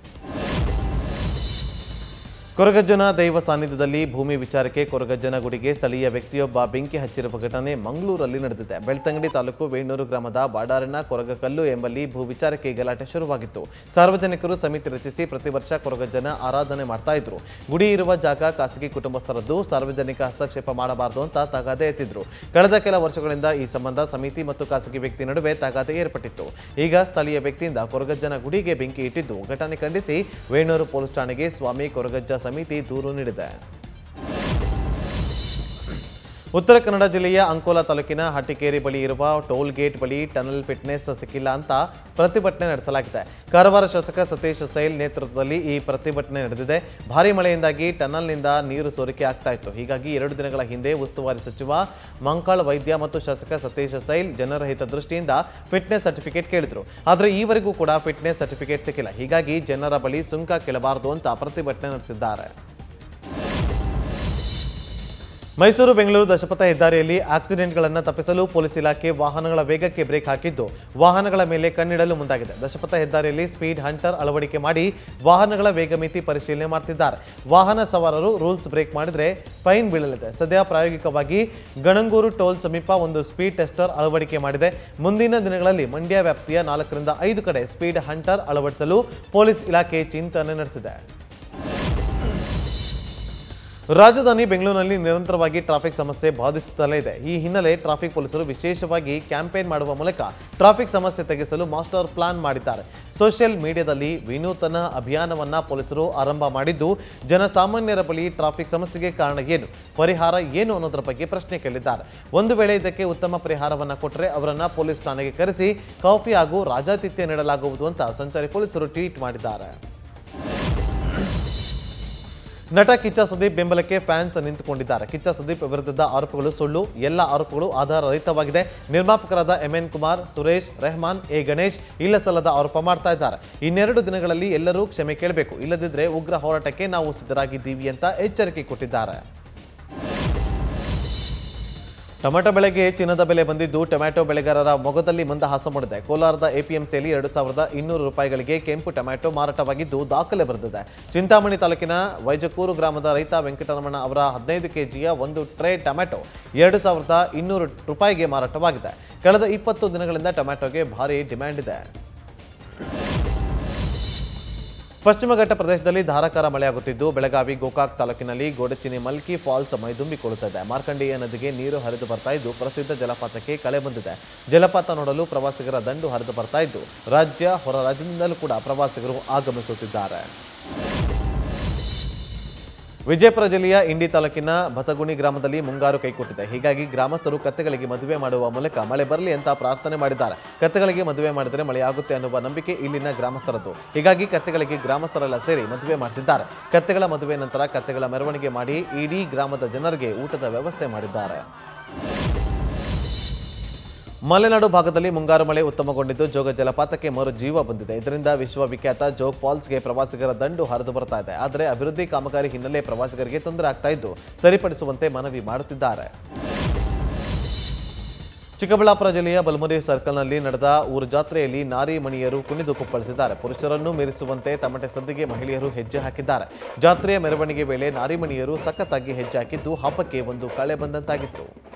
ಕೊರಗಜ್ಜನ ದೈವ ಸಾನ್ನಿಧ್ಯದಲ್ಲಿ ಭೂಮಿ ವಿಚಾರಕ್ಕೆ ಕೊರಗಜ್ಜನ ಗುಡಿಗೆ ಸ್ಥಳೀಯ ವ್ಯಕ್ತಿಯೊಬ್ಬ ಬೆಂಕಿ ಹಚ್ಚಿರುವ ಘಟನೆ ಮಂಗಳೂರಲ್ಲಿ ನಡೆದಿದೆ ಬೆಳ್ತಂಗಡಿ ತಾಲೂಕು ವೇಣೂರು ಗ್ರಾಮದ ಬಾಡಾರನ ಕೊರಗಕಲ್ಲು ಎಂಬಲ್ಲಿ ಭೂ ವಿಚಾರಕ್ಕೆ ಗಲಾಟೆ ಶುರುವಾಗಿತ್ತು ಸಾರ್ವಜನಿಕರು ಸಮಿತಿ ರಚಿಸಿ ಪ್ರತಿ ವರ್ಷ ಕೊರಗಜ್ಜನ ಆರಾಧನೆ ಮಾಡ್ತಾ ಇದ್ರು ಗುಡಿ ಇರುವ ಜಾಗ ಖಾಸಗಿ ಕುಟುಂಬಸ್ಥರದ್ದು ಸಾರ್ವಜನಿಕ ಹಸ್ತಕ್ಷೇಪ ಮಾಡಬಾರದು ಅಂತ ತಗಾದೆ ಎತ್ತಿದ್ರು ಕಳೆದ ಕೆಲ ವರ್ಷಗಳಿಂದ ಈ ಸಂಬಂಧ ಸಮಿತಿ ಮತ್ತು ಖಾಸಗಿ ವ್ಯಕ್ತಿ ನಡುವೆ ತಗಾದೆ ಏರ್ಪಟ್ಟಿತ್ತು ಈಗ ಸ್ಥಳೀಯ ವ್ಯಕ್ತಿಯಿಂದ ಕೊರಗಜ್ಜನ ಗುಡಿಗೆ ಬೆಂಕಿ ಇಟ್ಟಿದ್ದು ಘಟನೆ ಖಂಡಿಸಿ ವೇಣೂರು ಪೊಲೀಸ್ ಠಾಣೆಗೆ ಸ್ವಾಮಿ ಕೊರಗಜ್ಜ ಸಮಿತಿ ದೂರು ನೀಡಿದೆ ಉತ್ತರ ಕನ್ನಡ ಜಿಲ್ಲೆಯ ಅಂಕೋಲಾ ತಾಲೂಕಿನ ಹಟ್ಟಿಕೇರಿ ಬಳಿ ಇರುವ ಟೋಲ್ ಗೇಟ್ ಬಳಿ ಟನಲ್ ಫಿಟ್ನೆಸ್ ಸಿಕ್ಕಿಲ್ಲ ಅಂತ ಪ್ರತಿಭಟನೆ ನಡೆಸಲಾಗಿದೆ ಕಾರವಾರ ಶಾಸಕ ಸತೀಶ್ ಸೈಲ್ ನೇತೃತ್ವದಲ್ಲಿ ಈ ಪ್ರತಿಭಟನೆ ನಡೆದಿದೆ ಭಾರಿ ಮಳೆಯಿಂದಾಗಿ ಟನಲ್ನಿಂದ ನೀರು ಸೋರಿಕೆ ಆಗ್ತಾ ಇತ್ತು ಹೀಗಾಗಿ ಎರಡು ದಿನಗಳ ಹಿಂದೆ ಉಸ್ತುವಾರಿ ಸಚಿವ ಮಂಕಾಳ್ ವೈದ್ಯ ಮತ್ತು ಶಾಸಕ ಸತೀಶ್ ಸೈಲ್ ಜನರ ಹಿತದೃಷ್ಟಿಯಿಂದ ಫಿಟ್ನೆಸ್ ಸರ್ಟಿಫಿಕೇಟ್ ಕೇಳಿದ್ರು ಆದರೆ ಈವರೆಗೂ ಕೂಡ ಫಿಟ್ನೆಸ್ ಸರ್ಟಿಫಿಕೇಟ್ ಸಿಕ್ಕಿಲ್ಲ ಹೀಗಾಗಿ ಜನರ ಬಳಿ ಸುಂಕ ಕೇಳಬಾರದು ಅಂತ ಪ್ರತಿಭಟನೆ ನಡೆಸಿದ್ದಾರೆ ಮೈಸೂರು ಬೆಂಗಳೂರು ದಶಪಥ ಹೆದ್ದಾರಿಯಲ್ಲಿ ಆಕ್ಸಿಡೆಂಟ್ಗಳನ್ನು ತಪ್ಪಿಸಲು ಪೊಲೀಸ್ ಇಲಾಖೆ ವಾಹನಗಳ ವೇಗಕ್ಕೆ ಬ್ರೇಕ್ ಹಾಕಿದ್ದು ವಾಹನಗಳ ಮೇಲೆ ಕಣ್ಣಿಡಲು ಮುಂದಾಗಿದೆ ದಶಪಥ ಹೆದ್ದಾರಿಯಲ್ಲಿ ಸ್ಪೀಡ್ ಹಂಟರ್ ಅಳವಡಿಕೆ ಮಾಡಿ ವಾಹನಗಳ ವೇಗ ಮಿತಿ ಪರಿಶೀಲನೆ ಮಾಡ್ತಿದ್ದಾರೆ ವಾಹನ ಸವಾರರು ರೂಲ್ಸ್ ಬ್ರೇಕ್ ಮಾಡಿದ್ರೆ ಫೈನ್ ಬೀಳಲಿದೆ ಸದ್ಯ ಪ್ರಾಯೋಗಿಕವಾಗಿ ಗಣಂಗೂರು ಟೋಲ್ ಸಮೀಪ ಒಂದು ಸ್ಪೀಡ್ ಟೆಸ್ಟರ್ ಅಳವಡಿಕೆ ಮಾಡಿದೆ ಮುಂದಿನ ದಿನಗಳಲ್ಲಿ ಮಂಡ್ಯ ವ್ಯಾಪ್ತಿಯ ನಾಲ್ಕರಿಂದ ಐದು ಕಡೆ ಸ್ಪೀಡ್ ಹಂಟರ್ ಅಳವಡಿಸಲು ಪೊಲೀಸ್ ಇಲಾಖೆ ಚಿಂತನೆ ನಡೆಸಿದೆ ರಾಜಧಾನಿ ಬೆಂಗಳೂರಿನಲ್ಲಿ ನಿರಂತರವಾಗಿ ಟ್ರಾಫಿಕ್ ಸಮಸ್ಯೆ ಬಾಧಿಸುತ್ತಲೇ ಇದೆ ಈ ಹಿನ್ನೆಲೆ ಟ್ರಾಫಿಕ್ ಪೊಲೀಸರು ವಿಶೇಷವಾಗಿ ಕ್ಯಾಂಪೇನ್ ಮಾಡುವ ಮೂಲಕ ಟ್ರಾಫಿಕ್ ಸಮಸ್ಯೆ ತೆಗೆಸಲು ಮಾಸ್ಟರ್ ಪ್ಲಾನ್ ಮಾಡಿದ್ದಾರೆ ಸೋಷಿಯಲ್ ಮೀಡಿಯಾದಲ್ಲಿ ವಿನೂತನ ಅಭಿಯಾನವನ್ನ ಪೊಲೀಸರು ಆರಂಭ ಮಾಡಿದ್ದು ಜನಸಾಮಾನ್ಯರ ಬಳಿ ಟ್ರಾಫಿಕ್ ಸಮಸ್ಯೆಗೆ ಕಾರಣ ಏನು ಪರಿಹಾರ ಏನು ಅನ್ನೋದರ ಬಗ್ಗೆ ಪ್ರಶ್ನೆ ಕೇಳಿದ್ದಾರೆ ಒಂದು ವೇಳೆ ಇದಕ್ಕೆ ಉತ್ತಮ ಪರಿಹಾರವನ್ನ ಕೊಟ್ಟರೆ ಅವರನ್ನ ಪೊಲೀಸ್ ಠಾಣೆಗೆ ಕರೆಸಿ ಕಾಫಿ ಹಾಗೂ ರಾಜಾತಿಥ್ಯ ನೀಡಲಾಗುವುದು ಅಂತ ಸಂಚಾರಿ ಪೊಲೀಸರು ಟ್ವೀಟ್ ಮಾಡಿದ್ದಾರೆ ನಟ ಕಿಚ್ಚ ಸುದೀಪ್ ಬೆಂಬಲಕ್ಕೆ ಫ್ಯಾನ್ಸ್ ನಿಂತುಕೊಂಡಿದ್ದಾರೆ ಕಿಚ್ಚ ಸುದೀಪ್ ವಿರುದ್ಧದ ಆರೋಪಗಳು ಸುಳ್ಳು ಎಲ್ಲ ಆರೋಪಗಳು ಆಧಾರರಹಿತವಾಗಿದೆ ನಿರ್ಮಾಪಕರಾದ M N Kumar Suresh Rehman A Ganesh ಇಲ್ಲ ಸಲ್ಲದ ಆರೋಪ ಮಾಡ್ತಾ ಇದ್ದಾರೆ ಇನ್ನೆರಡು ದಿನಗಳಲ್ಲಿ ಎಲ್ಲರೂ ಕ್ಷಮೆ ಕೇಳಬೇಕು ಇಲ್ಲದಿದ್ದರೆ ಉಗ್ರ ಹೋರಾಟಕ್ಕೆ ನಾವು ಸಿದ್ಧರಾಗಿದ್ದೀವಿ ಅಂತ ಎಚ್ಚರಿಕೆ ಕೊಟ್ಟಿದ್ದಾರೆ ಟೊಮೆಟೊ ಬೆಳೆಗೆ ಚಿನ್ನದ ಬೆಲೆ ಬಂದಿದ್ದು ಟೊಮ್ಯಾಟೊ ಬೆಳೆಗಾರರ ಮೊಗದಲ್ಲಿ ಮಂದಹಾಸ ಮೂಡಿದೆ ಕೋಲಾರದ ಎಪಿಎಂಸಿಯಲ್ಲಿ ಎರಡು ಸಾವಿರದ ಇನ್ನೂರು ರೂಪಾಯಿಗಳಿಗೆ ಕೆಂಪು ಟೊಮ್ಯಾಟೊ ಮಾರಾಟವಾಗಿದ್ದು ದಾಖಲೆ ಬರೆದಿದೆ ಚಿಂತಾಮಣಿ ತಾಲೂಕಿನ ವೈಜಕೂರು ಗ್ರಾಮದ ರೈತ ವೆಂಕಟರಮಣ ಅವರ ಹದಿನೈದು ಕೆಜಿಯ ಒಂದು ಟ್ರೇ ಟೊಮ್ಯಾಟೊ ಎರಡು ಸಾವಿರದ ಇನ್ನೂರು ರೂಪಾಯಿಗೆ ಮಾರಾಟವಾಗಿದೆ ಕಳೆದ ಇಪ್ಪತ್ತು ದಿನಗಳಿಂದ ಟೊಮ್ಯಾಟೊಗೆ ಭಾರಿ ಡಿಮ್ಯಾಂಡ್ ಇದೆ ಪಶ್ಚಿಮ ಘಟ್ಟ ಪ್ರದೇಶದಲ್ಲಿ ಧಾರಾಕಾರ ಮಳೆಯಾಗುತ್ತಿದ್ದು ಬೆಳಗಾವಿ ಗೋಕಾಕ್ ತಾಲೂಕಿನಲ್ಲಿ ಗೋಡಚಿನಿ ಮಲ್ಕಿ ಫಾಲ್ಸ್ ಮೈದುಂಬಿಕೊಳ್ಳುತ್ತದೆ ಮಾರ್ಕಂಡೇಯ ನದಿಗೆ ನೀರು ಹರಿದು ಬರ್ತಾ ಇದ್ದು ಪ್ರಸಿದ್ಧ ಜಲಪಾತಕ್ಕೆ ಕಳೆ ಬಂದಿದೆ ಜಲಪಾತ ನೋಡಲು ಪ್ರವಾಸಿಗರ ದಂಡು ಹರಿದು ಬರ್ತಾ ಇದ್ದು ರಾಜ್ಯ ಹೊರ ರಾಜ್ಯದಿಂದಲೂ ಕೂಡ ಪ್ರವಾಸಿಗರು ಆಗಮಿಸುತ್ತಿದ್ದಾರೆ ವಿಜಯಪುರ ಜಿಲ್ಲೆಯ ಇಂಡಿ ತಾಲೂಕಿನ ಬತಗುಣಿ ಗ್ರಾಮದಲ್ಲಿ ಮುಂಗಾರು ಕೈಕೊಟ್ಟಿದೆ ಹೀಗಾಗಿ ಗ್ರಾಮಸ್ಥರು ಕತ್ತೆಗಳಿಗೆ ಮದುವೆ ಮಾಡುವ ಮೂಲಕ ಮಳೆ ಬರಲಿ ಅಂತ ಪ್ರಾರ್ಥನೆ ಮಾಡಿದ್ದಾರೆ ಕತ್ತೆಗಳಿಗೆ ಮದುವೆ ಮಾಡಿದರೆ ಮಳೆಯಾಗುತ್ತೆ ಅನ್ನುವ ನಂಬಿಕೆ ಇಲ್ಲಿನ ಗ್ರಾಮಸ್ಥರದ್ದು ಹೀಗಾಗಿ ಕತ್ತೆಗಳಿಗೆ ಗ್ರಾಮಸ್ಥರೆಲ್ಲ ಸೇರಿ ಮದುವೆ ಮಾಡಿಸಿದ್ದಾರೆ ಕತ್ತೆಗಳ ಮದುವೆ ನಂತರ ಕತ್ತೆಗಳ ಮೆರವಣಿಗೆ ಮಾಡಿ ಇಡೀ ಗ್ರಾಮದ ಜನರಿಗೆ ಊಟದ ವ್ಯವಸ್ಥೆ ಮಾಡಿದ್ದಾರೆ ಮಲೆನಾಡು ಭಾಗದಲ್ಲಿ ಮುಂಗಾರು ಮಳೆ ಉತ್ತಮಗೊಂಡಿದ್ದು ಜೋಗ ಜಲಪಾತಕ್ಕೆ ಮರು ಜೀವ ಬಂದಿದೆ ಇದರಿಂದ ವಿಶ್ವವಿಖ್ಯಾತ ಜೋಗ್ ಫಾಲ್ಸ್ಗೆ ಪ್ರವಾಸಿಗರ ದಂಡು ಹರಿದು ಬರ್ತಾ ಇದೆ ಆದರೆ ಅಭಿವೃದ್ಧಿ ಕಾಮಗಾರಿ ಹಿನ್ನೆಲೆ ಪ್ರವಾಸಿಗರಿಗೆ ತೊಂದರೆ ಆಗ್ತಾ ಇದ್ದು ಸರಿಪಡಿಸುವಂತೆ ಮನವಿ ಮಾಡುತ್ತಿದ್ದಾರೆ ಚಿಕ್ಕಬಳ್ಳಾಪುರ ಜಿಲ್ಲೆಯ ಬಲಮುರಿ ಸರ್ಕಲ್ನಲ್ಲಿ ನಡೆದ ಊರು ಜಾತ್ರೆಯಲ್ಲಿ ನಾರಿ ಮಣಿಯರು ಕುಣಿದು ಕುಪ್ಪಳಿಸಿದ್ದಾರೆ ಪುರುಷರನ್ನು ಮೀರಿಸುವಂತೆ ತಮಟೆ ಸದ್ದಿಗೆ ಮಹಿಳೆಯರು ಹೆಜ್ಜೆ ಹಾಕಿದ್ದಾರೆ ಜಾತ್ರೆಯ ಮೆರವಣಿಗೆ ವೇಳೆ ನಾರಿಮಣಿಯರು ಸಖತ್ತಾಗಿ ಹೆಜ್ಜೆ ಹಾಕಿದ್ದು ಹಬ್ಬಕ್ಕೆ ಒಂದು ಕಳೆ ಬಂದಂತಾಗಿತ್ತು